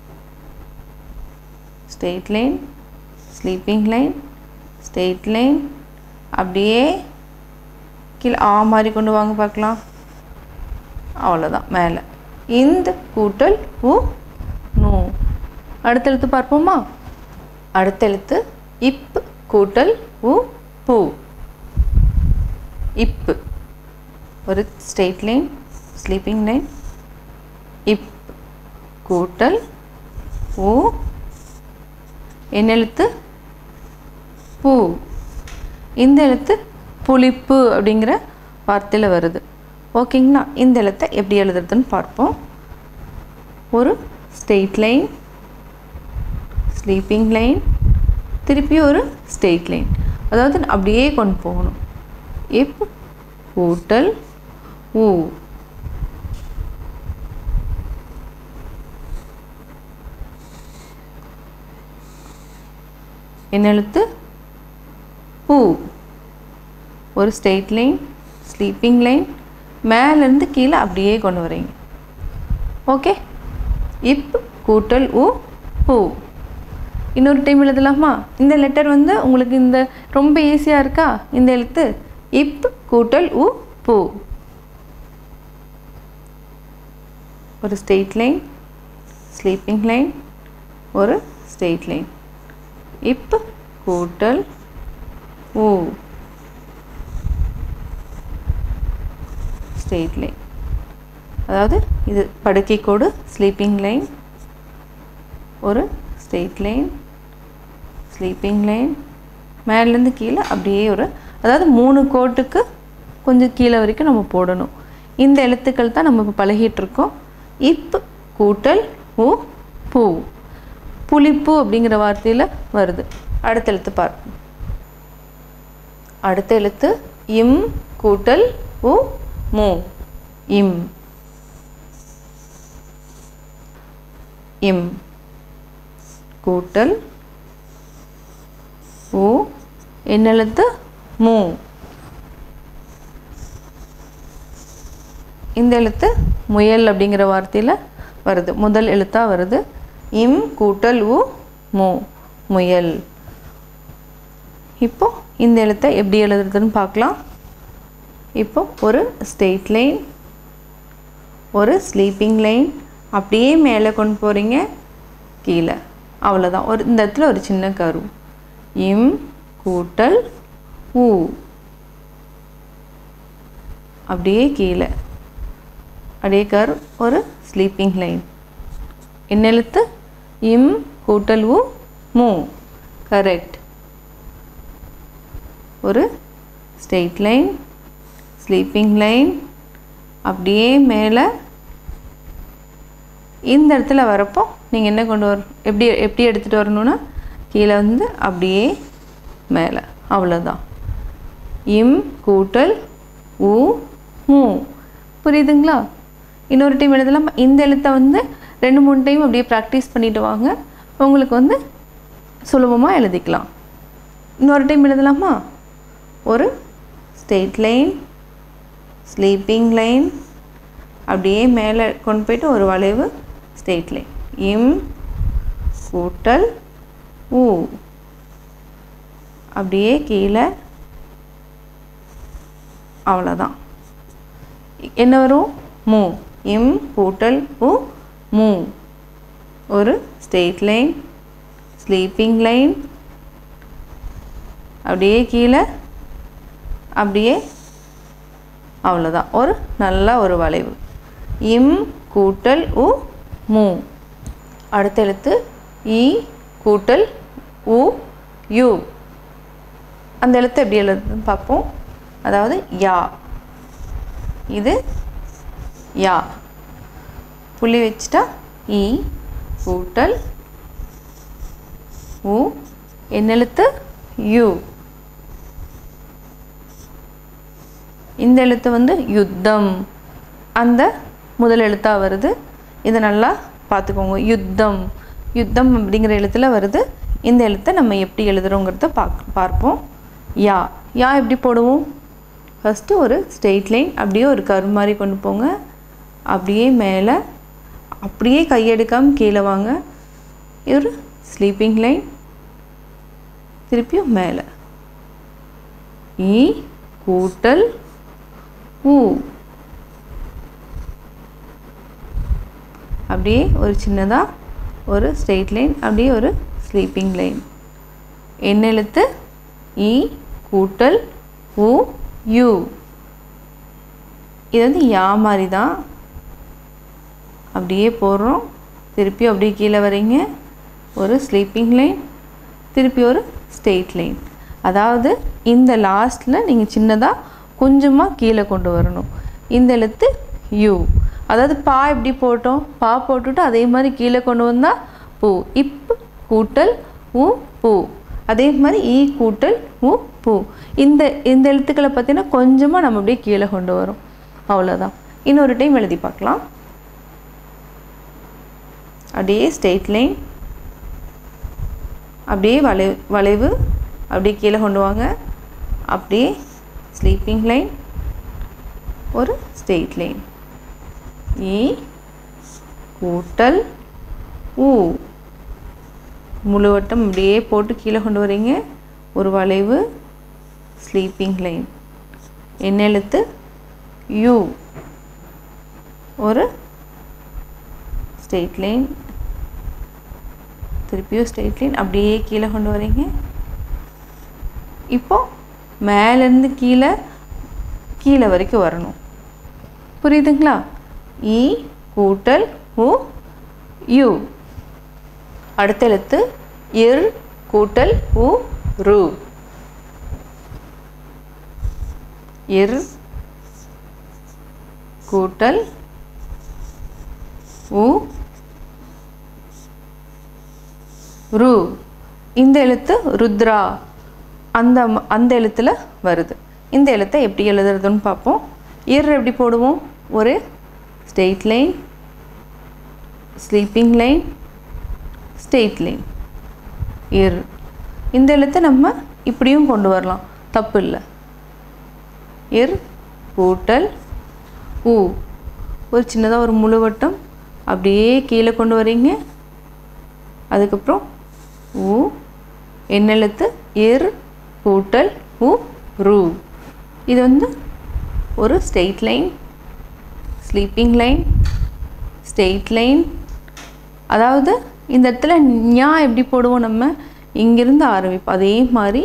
straight line sleeping line straight line அப்படியே கீழே ஆ மாதிரி கொண்டு வாங்க பார்க்கலாம் அவ்வளோதான் மேலே இந்த கூட்டல் உ நூ அடுத்த எழுத்து பார்ப்போமா அடுத்த எழுத்து இப் கூட்டல் உ பூ இப்பு ஒரு ஸ்ட்ரெயிட் லைன் ஸ்லீப்பிங் லைன் இப் கூட்டல் உ என்ன எழுத்து பூ இந்த எழுத்து புளிப்பு அப்படிங்கிற வார்த்தையில் வருது ஓகேங்களா இந்த எழுத்தை எப்படி எழுதுறதுன்னு பார்ப்போம் ஒரு ஸ்ட்ரெயிட் லைன் ஸ்லீப்பிங் லைன் திருப்பி ஒரு ஸ்ட்ரெயிட் லைன் அதாவது அப்படியே கொண்டு போகணும் இப் கூட்டல் ஊ என்ன எழுத்து பூ ஒரு ஸ்ட்ரெயிட் லைன் ஸ்லீப்பிங் லைன் மேலேருந்து கீழே அப்படியே கொண்டு வரீங்க ஓகே இப் கூட்டல் உ பூ இன்னொரு டைம் எழுதலாமா இந்த லெட்டர் வந்து உங்களுக்கு இந்த ரொம்ப ஈஸியாக இருக்கா இந்த எழுத்து இப் கூட்டல் உ பூ ஒரு ஸ்ட்ரெயிட் லைன் ஸ்லீப்பிங் லைன் ஒரு ஸ்ட்ரெயிட் லைன் இப் கூட்டல் ஊ ஸ்ட்ரெயிட் லைன் அதாவது இது படுக்கை கோடு ஸ்லீப்பிங் லைன் ஒரு ஸ்ட்ரெயிட் லைன் ஸ்லீப்பிங் லைன் மேலேருந்து கீழே அப்படியே ஒரு அதாவது மூணு கோட்டுக்கு கொஞ்சம் கீழே வரைக்கும் நம்ம போடணும் இந்த எழுத்துக்கள் தான் நம்ம இப்போ பழகிட்டு இருக்கோம் இப் கூட்டல் உ பூ புளிப்பு அப்படிங்கிற வார்த்தையில் வருது அடுத்த எழுத்து பார்ப்போம் அடுத்த எழுத்து இம் கூட்டல் உ மு இம் இம் கூட்டல் உ என்ன எழுத்து மு இந்த எழுத்து முயல் அப்படிங்கிற வார்த்தையில் வருது முதல் எழுத்தாக வருது இம் கூட்டல் உ மு முயல் இப்போ இந்த எழுத்தை எப்படி எழுதுறதுன்னு பார்க்கலாம் இப்போ ஒரு ஸ்ட்ரெயிட் லைன் ஒரு ஸ்லீப்பிங் லைன் அப்படியே மேலே கொண்டு போகிறீங்க கீழே அவ்வளோதான் ஒரு இந்த இடத்துல ஒரு சின்ன கரு இம் கூட்டல் ஊ அப்படியே கீழே அப்படியே கரு ஒரு ஸ்லீப்பிங் லைன் என்ன எழுத்து இம் கூட்டல் உ மூ கரெக்ட் ஒரு ஸ்ட்ரெயிட் லைன் ஸ்லீப்பிங் லைன் அப்படியே மேலே இந்த இடத்துல வரப்போ நீங்கள் என்ன கொண்டு வர எப்படி எப்படி எடுத்துகிட்டு வரணும்னா கீழே வந்து அப்படியே மேலே அவ்வளோதான் இம் கூட்டல் உ மூ புரியுதுங்களா இன்னொரு டைம் எழுதலாம் இந்த எழுத்தை வந்து ரெண்டு மூணு டைம் அப்படியே ப்ராக்டிஸ் பண்ணிட்டு வாங்க உங்களுக்கு வந்து சுலபமாக எழுதிக்கலாம் இன்னொரு டைம் எழுதலாமா ஒரு ஸ்ட்ரெயிட் லைன் ஸ்லீப்பிங் லைன் அப்படியே மேலே கொண்டு போயிட்டு ஒரு வளைவு ஸ்ட்ரெயிட் லைன் இம் கூட்டல் ஊ அப்படியே கீழே அவ்வளோதான் என்ன வரும் மூ இம் கூட்டல் உ மூ ஒரு ஸ்ட்ரெயிட் லைன் ஸ்லீப்பிங் லைன் அப்படியே கீழே அப்படியே அவ்வளோதான் ஒரு நல்ல ஒரு வளைவு இம் கூட்டல் உ மூ அடுத்த எழுத்து இ கூட்டல் உ யு அந்த எழுத்து எப்படி எழுதுன்னு பார்ப்போம் அதாவது யா இது யா புள்ளி வச்சுட்டா இ கூட்டல் உ என்ன எழுத்து யு இந்த எழுத்து வந்து யுத்தம் அந்த முதல் எழுத்தாக வருது இதை நல்லா பார்த்துக்கோங்க யுத்தம் யுத்தம் அப்படிங்கிற எழுத்தில் வருது இந்த எழுத்தை நம்ம எப்படி எழுதுறோங்கிறத பார்க் பார்ப்போம் யா யா எப்படி போடுவோம் ஃபஸ்ட்டு ஒரு ஸ்ட்ரெயிட் லைன் அப்படியே ஒரு கரு மாதிரி கொண்டு போங்க அப்படியே மேலே அப்படியே கையெடுக்காமல் கீழே வாங்க இது ஒரு ஸ்லீப்பிங் லைன் திருப்பியும் மேலே இ கூட்டல் ஊ அப்படியே ஒரு சின்னதாக ஒரு ஸ்ட்ரெயிட் லைன் அப்படியே ஒரு ஸ்லீப்பிங் லைன் என்ன எழுத்து இ கூட்டல் உ யூ இது வந்து யா மாதிரி தான் அப்படியே போடுறோம் திருப்பி அப்படியே கீழே வரீங்க ஒரு ஸ்லீப்பிங் லைன் திருப்பி ஒரு ஸ்ட்ரெயிட் லைன் அதாவது இந்த லாஸ்ட்டில் நீங்கள் சின்னதாக கொஞ்சமாக கீழே கொண்டு வரணும் இந்த எழுத்து யூ அதாவது பா எப்படி போட்டோம் பா போட்டுட்டு அதே மாதிரி கீழே கொண்டு வந்தால் பூ இப் கூட்டல் உ பூ அதே மாதிரி ஈ கூட்டல் உ பூ இந்த இந்த எழுத்துக்களை பார்த்தீங்கன்னா கொஞ்சமாக நம்ம அப்படியே கீழே கொண்டு வரோம் அவ்வளோதான் இன்னொரு டைம் எழுதி பார்க்கலாம் அப்படியே ஸ்ட்ரெயிட் லைன் அப்படியே வளைவு வளைவு அப்படியே கீழே கொண்டு வாங்க அப்படியே ஸ்லீப்பிங் லைன் ஒரு ஸ்ட்ரெயிட் லைன் இ கூட்டல் ஊ முழு வட்டம் அப்படியே போட்டு கீழே கொண்டு வரீங்க ஒரு வளைவு ஸ்லீப்பிங் லைன் என்ன எழுத்து யூ ஒரு ஸ்ட்ரெயிட் லைன் திருப்பியும் ஸ்ட்ரெயிட் லைன் அப்படியே கீழே கொண்டு வரீங்க இப்போ மேலேருந்து கீழே கீழே வரைக்கும் வரணும் புரியுதுங்களா இ கூட்டல் உ யு அடுத்த எழுத்து இர் கூட்டல் உ ரு இர் கூட்டல் உ ரு இந்த எழுத்து ருத்ரா அந்த ம- அந்த எழுத்தில் வருது இந்த எழுத்தை எப்படி எழுதுறதுன்னு பார்ப்போம் இர் எப்படி போடுவோம் ஒரு straight line sleeping line straight line இர் இந்த எழுத்தை நம்ம இப்படியும் கொண்டு வரலாம் தப்பு இல்லை இர் கூட்டல் ஊ ஒரு சின்னதாக ஒரு முழு வட்டம் அப்படியே கீழே கொண்டு வரீங்க அதுக்கப்புறம் ஊ என்னெழுத்து இர் கூட்டல் உ ரு இது வந்து ஒரு straight line sleeping line straight line அதாவது இந்த இடத்துல ஞா எப்படி போடுவோம் நம்ம இங்கிருந்து ஆரம்பிப்போம் அதே மாதிரி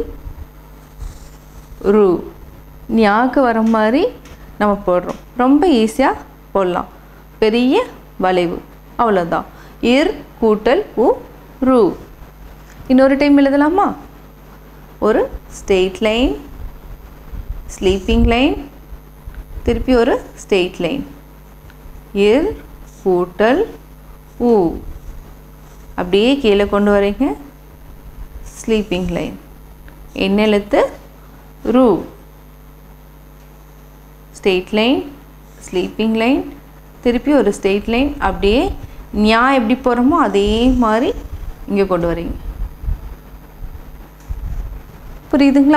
ரு ஞாக்கு வர மாதிரி நம்ம போடுறோம் ரொம்ப ஈஸியாக போடலாம் பெரிய வளைவு அவ்வளோதான் இர் கூட்டல் உ ரு இன்னொரு டைம் எழுதலாமா ஒரு ஸ்ட்ரெயிட் லைன் ஸ்லீப்பிங் லைன் திருப்பி ஒரு ஸ்ட்ரெயிட் லைன் இர் கூட்டல் உ அப்படியே கீழே கொண்டு வரீங்க ஸ்லீப்பிங் லைன் என்ன எழுத்து ரு ஸ்ட்ரெயிட் லைன் ஸ்லீப்பிங் லைன் திருப்பி ஒரு ஸ்ட்ரெயிட் லைன் அப்படியே ஞா எப்படி போகிறோமோ அதே மாதிரி இங்கே கொண்டு வரீங்க புரியுதுங்களா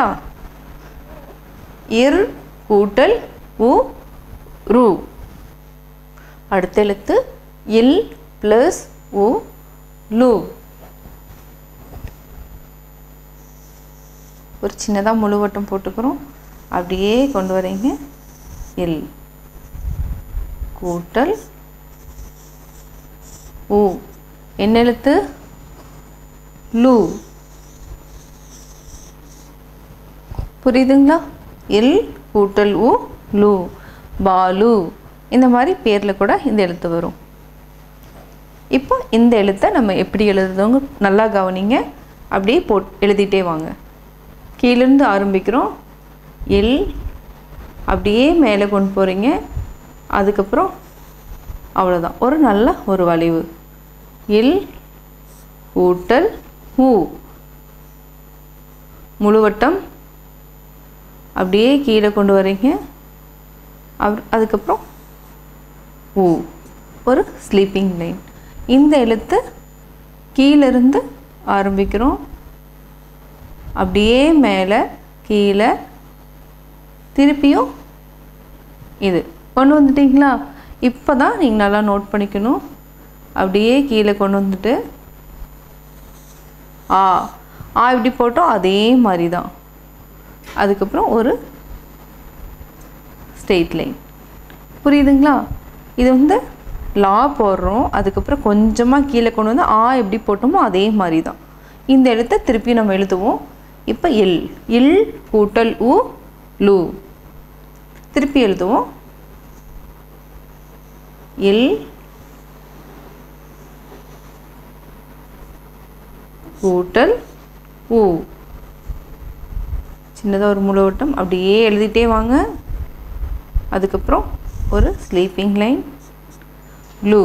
இர் கூட்டல் உ ரு அடுத்த எழுத்து இல் ப்ளஸ் உ லு ஒரு சின்னதாக முழுவட்டம் போட்டுக்கிறோம் அப்படியே கொண்டு வரீங்க இல் கூட்டல் உ என்ன எழுத்து லு புரியுதுங்களா இல் கூட்டல் உ லு பாலு இந்த மாதிரி பேரில் கூட இந்த எழுத்து வரும் இப்போ இந்த எழுத்தை நம்ம எப்படி எழுதுறவங்க நல்லா கவனிங்க அப்படியே போட் எழுதிட்டே வாங்க கீழேருந்து ஆரம்பிக்கிறோம் எல் அப்படியே மேலே கொண்டு போகிறீங்க அதுக்கப்புறம் அவ்வளோதான் ஒரு நல்ல ஒரு வளைவு எல் கூட்டல் ஊ முழுவட்டம் அப்படியே கீழே கொண்டு வரீங்க அப் அதுக்கப்புறம் ஊ ஒரு ஸ்லீப்பிங் லைன் இந்த எழுத்து கீழிருந்து ஆரம்பிக்கிறோம் அப்படியே மேலே கீழே திருப்பியும் இது கொண்டு வந்துட்டீங்களா இப்போ தான் நீங்கள் நல்லா நோட் பண்ணிக்கணும் அப்படியே கீழே கொண்டு வந்துட்டு ஆ ஆ இப்படி போட்டோம் அதே மாதிரி தான் அதுக்கப்புறம் ஒரு ஸ்ட்ரெயிட் லைன் புரியுதுங்களா இது வந்து லா போடுறோம் அதுக்கப்புறம் கொஞ்சமாக கீழே கொண்டு வந்து ஆ எப்படி போட்டோமோ அதே மாதிரி தான் இந்த எழுத்தை திருப்பி நம்ம எழுதுவோம் இப்போ இல் இல் கூட்டல் உ லு திருப்பி எழுதுவோம் இல் கூட்டல் உ சின்னதாக ஒரு முழுவட்டம் அப்படியே எழுதிட்டே வாங்க அதுக்கப்புறம் ஒரு ஸ்லீப்பிங் லைன் ப்ளூ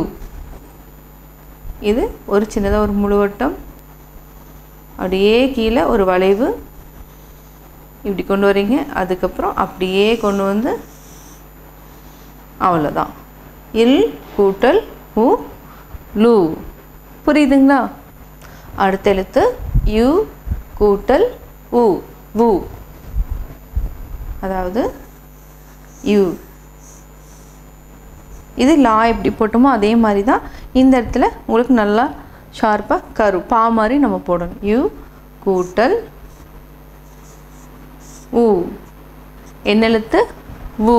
இது ஒரு சின்னதாக ஒரு முழுவட்டம் அப்படியே கீழே ஒரு வளைவு இப்படி கொண்டு வரீங்க அதுக்கப்புறம் அப்படியே கொண்டு வந்து அவ்வளோதான் இல் கூட்டல் உ லு புரியுதுங்களா அடுத்த எழுத்து யு கூட்டல் உ வு அதாவது யூ இது லா எப்படி போட்டோமோ அதே மாதிரி தான் இந்த இடத்துல உங்களுக்கு நல்லா ஷார்ப்பாக கரு பா மாதிரி நம்ம போடணும் யூ கூட்டல் ஊ என்ன எழுத்து வு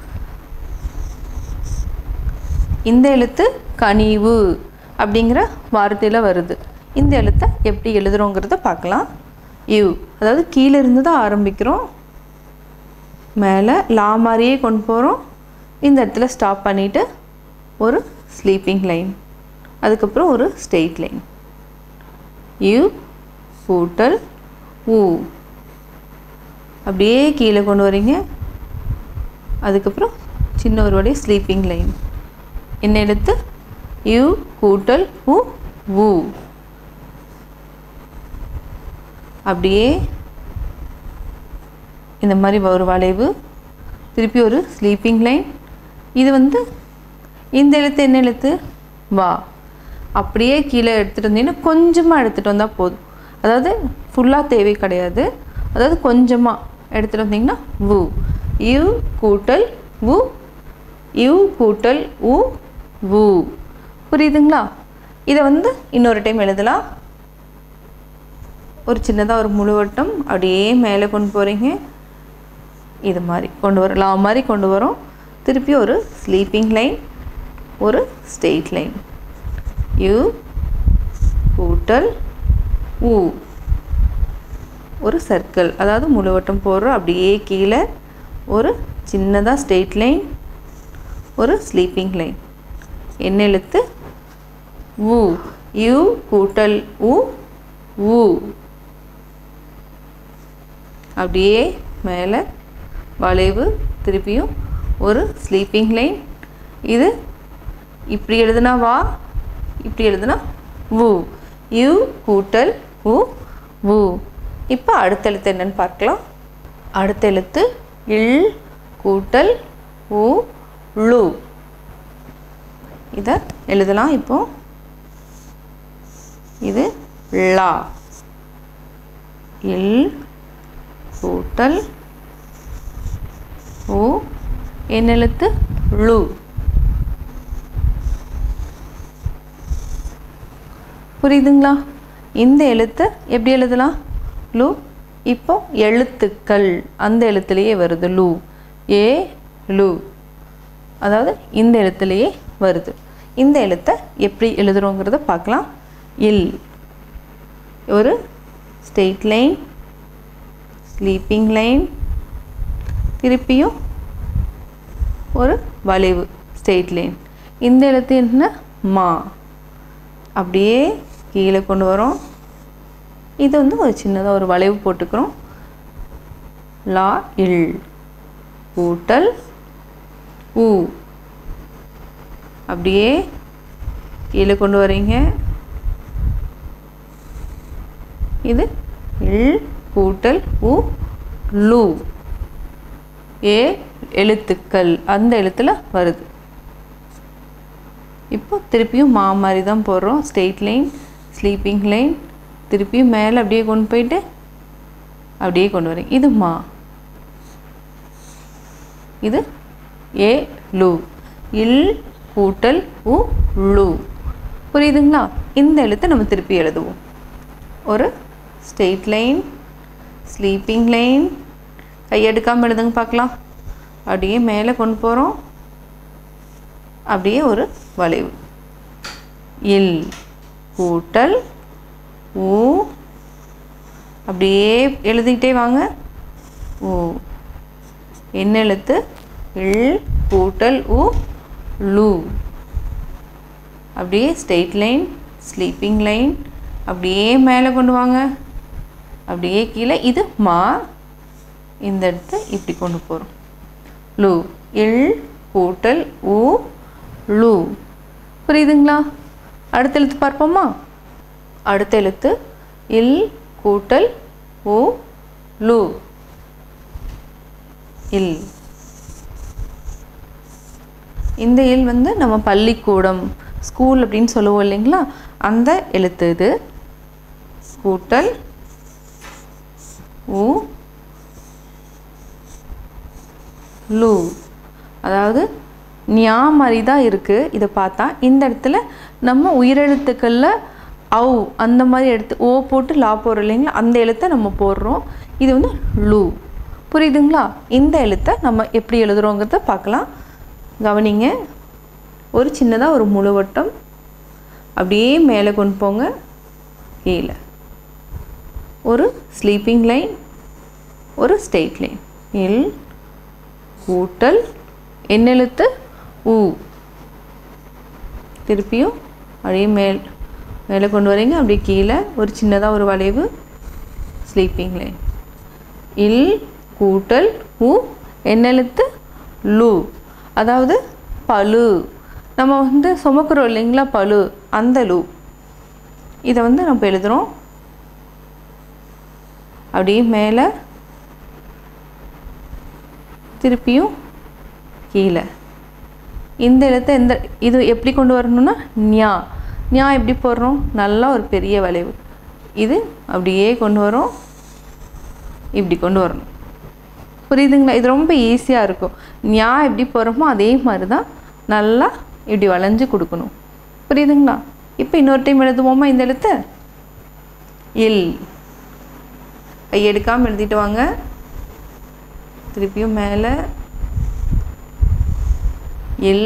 இந்த எழுத்து கனிவு அப்படிங்கிற வார்த்தையில் வருது இந்த எழுத்தை எப்படி எழுதுறோங்கிறத பார்க்கலாம் யூ அதாவது கீழே இருந்து தான் ஆரம்பிக்கிறோம் மேலே லா மாதிரியே கொண்டு போகிறோம் இந்த இடத்துல ஸ்டாப் பண்ணிவிட்டு ஒரு ஸ்லீப்பிங் லைன் அதுக்கப்புறம் ஒரு ஸ்ட்ரெயிட் லைன் யூ கூட்டல் ஊ அப்படியே கீழே கொண்டு வரீங்க அதுக்கப்புறம் சின்ன ஒரு வழி ஸ்லீப்பிங் லைன் என்ன எழுத்து யூ கூட்டல் உ வு அப்படியே இந்த மாதிரி ஒரு வளைவு திருப்பி ஒரு ஸ்லீப்பிங் லைன் இது வந்து இந்த எழுத்து என்ன எழுத்து வா அப்படியே கீழே எடுத்துகிட்டு வந்தீங்கன்னா கொஞ்சமாக எடுத்துகிட்டு வந்தால் போதும் அதாவது ஃபுல்லாக தேவை கிடையாது அதாவது கொஞ்சமாக எடுத்துகிட்டு வந்தீங்கன்னா வு யூ கூட்டல் வு யூ கூட்டல் உ வு புரியுதுங்களா இதை வந்து இன்னொரு டைம் எழுதலாம் ஒரு சின்னதாக ஒரு முழுவட்டம் அப்படியே மேலே கொண்டு போகிறீங்க இது மாதிரி கொண்டு வர லா மாதிரி கொண்டு வரோம் திருப்பி ஒரு ஸ்லீப்பிங் லைன் ஒரு ஸ்ட்ரெயிட் லைன் யூ கூட்டல் ஊ ஒரு சர்க்கிள் அதாவது முழுவட்டம் போடுறோம் அப்படியே கீழே ஒரு சின்னதாக ஸ்ட்ரெயிட் லைன் ஒரு ஸ்லீப்பிங் லைன் என்ன எழுத்து ஊ யூ கூட்டல் உ ஊ அப்படியே மேலே வளைவு திருப்பியும் ஒரு ஸ்லீப்பிங் லைன் இது இப்படி எழுதுனா வா இப்படி எழுதுனா வு யூ கூட்டல் உ வு இப்போ அடுத்த எழுத்து என்னன்னு பார்க்கலாம் அடுத்த எழுத்து இல் கூட்டல் உ லு இதை எழுதலாம் இப்போ இது லா இல் கூட்டல் ஓ என்ன எழுத்து ழு புரியுதுங்களா இந்த எழுத்தை எப்படி எழுதலாம் லு இப்போ எழுத்துக்கள் அந்த எழுத்துலேயே வருது லு ஏ லு அதாவது இந்த எழுத்துலேயே வருது இந்த எழுத்தை எப்படி எழுதுறோங்கிறத பார்க்கலாம் இல் ஒரு ஸ்ட்ரெயிட் லைன் ஸ்லீப்பிங் லைன் திருப்பியும் ஒரு வளைவு ஸ்ட்ரெயிட் லைன் இந்த எழுத்து என்ன மா அப்படியே கீழே கொண்டு வரோம் இது வந்து ஒரு சின்னதாக ஒரு வளைவு போட்டுக்கிறோம் லா இல் கூட்டல் ஊ அப்படியே கீழே கொண்டு வரீங்க இது இல் கூட்டல் உ லு ஏ எழுத்துக்கள் அந்த எழுத்தில் வருது இப்போ திருப்பியும் மா மாதிரி தான் போடுறோம் ஸ்ட்ரெயிட் லைன் ஸ்லீப்பிங் லைன் திருப்பியும் மேலே அப்படியே கொண்டு போயிட்டு அப்படியே கொண்டு வரேன் இது மா இது ஏ லு இல் கூட்டல் உ லு புரியுதுங்களா இந்த எழுத்தை நம்ம திருப்பி எழுதுவோம் ஒரு ஸ்ட்ரெயிட் லைன் ஸ்லீப்பிங் லைன் கையெடுக்காமல் எழுதுங்க பார்க்கலாம் அப்படியே மேலே கொண்டு போகிறோம் அப்படியே ஒரு வளைவு இல் கூட்டல் ஊ அப்படியே எழுதிக்கிட்டே வாங்க ஊ என்ன எழுத்து இல் கூட்டல் உ லு அப்படியே ஸ்ட்ரெயிட் லைன் ஸ்லீப்பிங் லைன் அப்படியே மேலே கொண்டு வாங்க அப்படியே கீழே இது மா இந்த இடத்த இப்படி கொண்டு போகிறோம் லு இல் கூட்டல் உ லு புரியுதுங்களா அடுத்த எழுத்து பார்ப்போமா அடுத்த எழுத்து இல் கூட்டல் உ லு இல் இந்த இல் வந்து நம்ம பள்ளிக்கூடம் ஸ்கூல் அப்படின்னு சொல்லுவோம் இல்லைங்களா அந்த எழுத்து இது கூட்டல் உ லு அதாவது ஞா மாதிரி தான் இருக்குது இதை பார்த்தா இந்த இடத்துல நம்ம உயிரெழுத்துக்களில் அவு அந்த மாதிரி எடுத்து ஓ போட்டு லா போடுறோம் இல்லைங்களா அந்த எழுத்தை நம்ம போடுறோம் இது வந்து லூ புரியுதுங்களா இந்த எழுத்தை நம்ம எப்படி எழுதுறோங்கிறத பார்க்கலாம் கவனிங்க ஒரு சின்னதாக ஒரு முழுவட்டம் அப்படியே மேலே கொண்டு போங்க கீழே ஒரு ஸ்லீப்பிங் லைன் ஒரு ஸ்ட்ரெயிட் லைன் இல் கூட்டல் எண்ணெழுத்து ஊ திருப்பியும் அப்படியே மேல் மேலே கொண்டு வரீங்க அப்படியே கீழே ஒரு சின்னதாக ஒரு வளைவு ஸ்லீப்பிங் லைன் இல் கூட்டல் உ எண்ணெழுத்து லு அதாவது பழு நம்ம வந்து சுமக்கிறோம் இல்லைங்களா பழு அந்த லு இதை வந்து நம்ம எழுதுகிறோம் அப்படியே மேலே திருப்பியும் கீழே இந்த எழுத்தை எந்த இது எப்படி கொண்டு வரணும்னா ஞா ஞா எப்படி போடுறோம் நல்லா ஒரு பெரிய வளைவு இது அப்படியே கொண்டு வரோம் இப்படி கொண்டு வரணும் புரியுதுங்களா இது ரொம்ப ஈஸியாக இருக்கும் ஞா எப்படி போடுறோமோ அதே மாதிரி தான் நல்லா இப்படி வளைஞ்சு கொடுக்கணும் புரியுதுங்களா இப்போ இன்னொரு டைம் எழுதுவோமா இந்த எழுத்தை இல் கை எடுக்காமல் எழுதிட்டு வாங்க திருப்பியும் மேலே இல்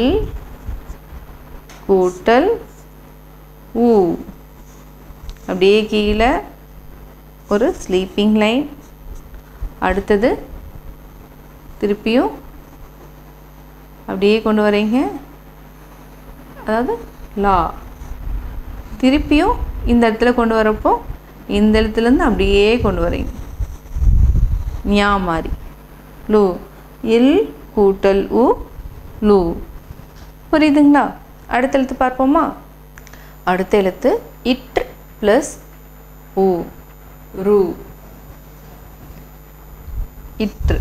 கூட்டல் ஊ அப்படியே கீழே ஒரு ஸ்லீப்பிங் லைன் அடுத்தது திருப்பியும் அப்படியே கொண்டு வரீங்க அதாவது லா திருப்பியும் இந்த இடத்துல கொண்டு வரப்போ இந்த இடத்துலேருந்து அப்படியே கொண்டு வரீங்க ஞா மாதிரி லூ இல் கூட்டல் உ லூ புரியுதுங்களா அடுத்த எழுத்து பார்ப்போமா அடுத்த எழுத்து இட் ப்ளஸ் ஊ ரூ இற்று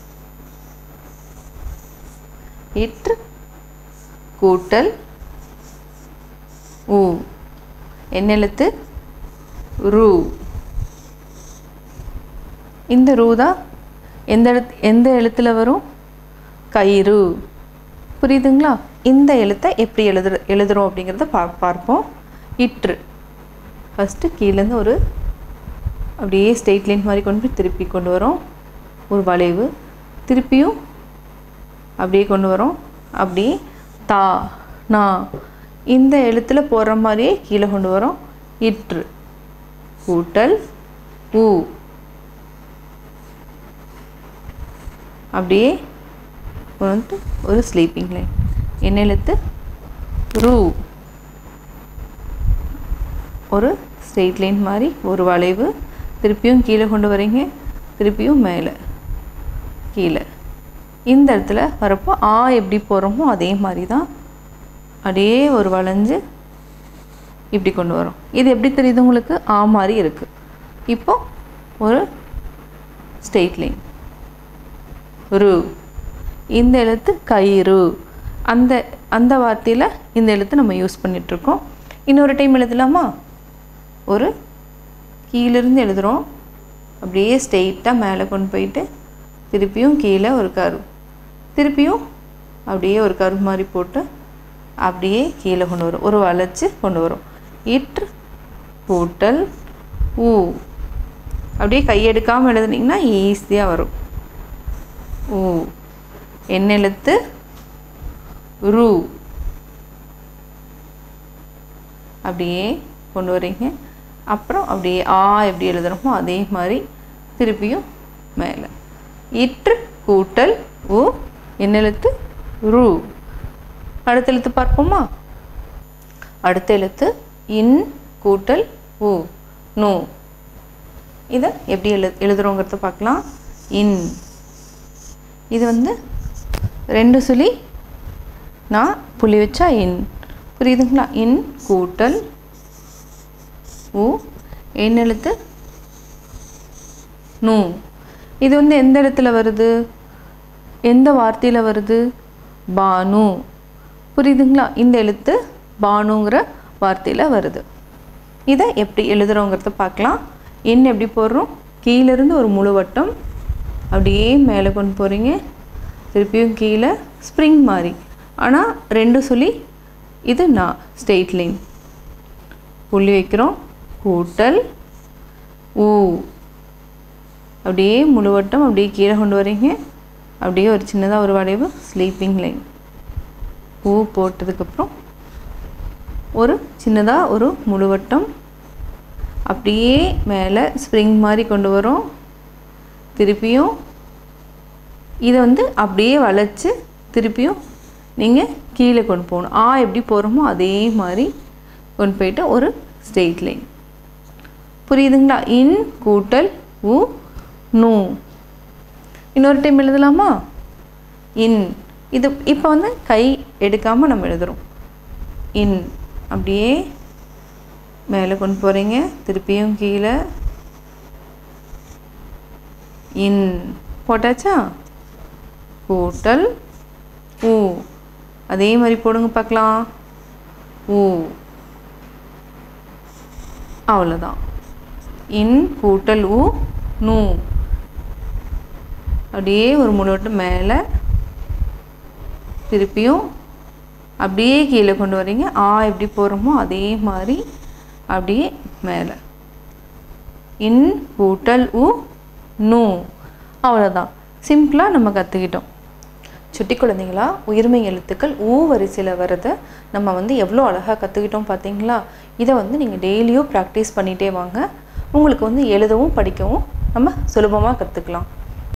இற்று கூட்டல் ஊ என்ன எழுத்து ரூ இந்த ரூ தான் எந்த எழுத்து எந்த எழுத்தில் வரும் கயிறு புரியுதுங்களா இந்த எழுத்தை எப்படி எழுதுற எழுதுறோம் அப்படிங்கிறத பா பார்ப்போம் இற்று ஃபஸ்ட்டு கீழேருந்து ஒரு அப்படியே ஸ்ட்ரெயிட் லைன் மாதிரி கொண்டு போய் திருப்பி கொண்டு வரோம் ஒரு வளைவு திருப்பியும் அப்படியே கொண்டு வரோம் அப்படியே தா நா இந்த எழுத்தில் போடுற மாதிரியே கீழே கொண்டு வரோம் இற்று கூட்டல் ஊ அப்படியே வந்துட்டு ஒரு ஸ்லீப்பிங் லைன் என்ன எழுத்து ரூ ஒரு ஸ்ட்ரெயிட் லைன் மாதிரி ஒரு வளைவு திருப்பியும் கீழே கொண்டு வரீங்க திருப்பியும் மேலே கீழே இந்த இடத்துல வரப்போ ஆ எப்படி போகிறோமோ அதே மாதிரி தான் அப்படியே ஒரு வளைஞ்சு இப்படி கொண்டு வரோம் இது எப்படி தெரியுது உங்களுக்கு ஆ மாதிரி இருக்குது இப்போ ஒரு ஸ்ட்ரெயிட் லைன் ரு இந்த எழுத்து கயிறு அந்த அந்த வார்த்தையில் இந்த எழுத்து நம்ம யூஸ் பண்ணிகிட்ருக்கோம் இன்னொரு டைம் எழுதலாமா ஒரு கீழிருந்து எழுதுகிறோம் அப்படியே ஸ்ட்ரெயிட்டாக மேலே கொண்டு போயிட்டு திருப்பியும் கீழே ஒரு கரு திருப்பியும் அப்படியே ஒரு கரு மாதிரி போட்டு அப்படியே கீழே கொண்டு வரும் ஒரு வளைச்சு கொண்டு வரும் இற்று கூட்டல் ஊ அப்படியே கையெடுக்காமல் எழுதுனீங்கன்னா ஈஸியாக வரும் ஊ என்ன எழுத்து ரு அப்படியே கொண்டு வரீங்க அப்புறம் அப்படியே ஆ எப்படி எழுதுகிறோமோ அதே மாதிரி திருப்பியும் மேலே இற்று கூட்டல் உ என்ன எழுத்து ரு அடுத்த எழுத்து பார்ப்போமா அடுத்த எழுத்து இன் கூட்டல் உ நோ இதை எப்படி எழு எழுதுறோங்கிறத பார்க்கலாம் இன் இது வந்து ரெண்டு சுழி நான் புள்ளி வச்சா இன் புரியுதுங்களா இன் கூட்டல் உ என் எழுத்து நூ இது வந்து எந்த இடத்துல வருது எந்த வார்த்தையில் வருது பானு புரியுதுங்களா இந்த எழுத்து பானுங்கிற வார்த்தையில் வருது இதை எப்படி எழுதுறோங்கிறத பார்க்கலாம் எண் எப்படி போடுறோம் கீழேருந்து ஒரு முழு வட்டம் அப்படியே மேலே கொண்டு போகிறீங்க திருப்பியும் கீழே ஸ்ப்ரிங் மாதிரி ஆனால் ரெண்டு சொல்லி இது நான் ஸ்ட்ரெயிட் லைன் புள்ளி வைக்கிறோம் கூட்டல் ஊ அப்படியே முழுவட்டம் அப்படியே கீழே கொண்டு வரீங்க அப்படியே ஒரு சின்னதாக ஒரு வளைவு ஸ்லீப்பிங் லைன் ஊ போட்டதுக்கப்புறம் ஒரு சின்னதாக ஒரு முழுவட்டம் அப்படியே மேலே ஸ்ப்ரிங் மாதிரி கொண்டு வரோம் திருப்பியும் இதை வந்து அப்படியே வளைச்சு திருப்பியும் நீங்கள் கீழே கொண்டு போகணும் ஆ எப்படி போகிறோமோ அதே மாதிரி கொண்டு போயிட்டு ஒரு ஸ்ட்ரெயிட் லைன் புரியுதுங்களா இன் கூட்டல் உ நூ இன்னொரு டைம் எழுதலாமா இன் இது இப்போ வந்து கை எடுக்காமல் நம்ம எழுதுகிறோம் இன் அப்படியே மேலே கொண்டு போகிறீங்க திருப்பியும் கீழே இன் போட்டாச்சா கூட்டல் ஊ அதே மாதிரி போடுங்க பார்க்கலாம் ஊ அவ்வளோதான் இன் கூட்டல் ஊ நூ அப்படியே ஒரு முழுவட்டம் மேலே திருப்பியும் அப்படியே கீழே கொண்டு வரீங்க ஆ எப்படி போகிறோமோ அதே மாதிரி அப்படியே மேலே இன் கூட்டல் உ நூ அவ்வளோதான் சிம்பிளாக நம்ம கற்றுக்கிட்டோம் சுட்டி குழந்தைங்களா உயிர்மை எழுத்துக்கள் ஊ வரிசையில் வரதை நம்ம வந்து எவ்வளோ அழகாக கற்றுக்கிட்டோம் பார்த்தீங்களா இதை வந்து நீங்கள் டெய்லியும் ப்ராக்டிஸ் பண்ணிகிட்டே வாங்க உங்களுக்கு வந்து எழுதவும் படிக்கவும் நம்ம சுலபமாக கற்றுக்கலாம்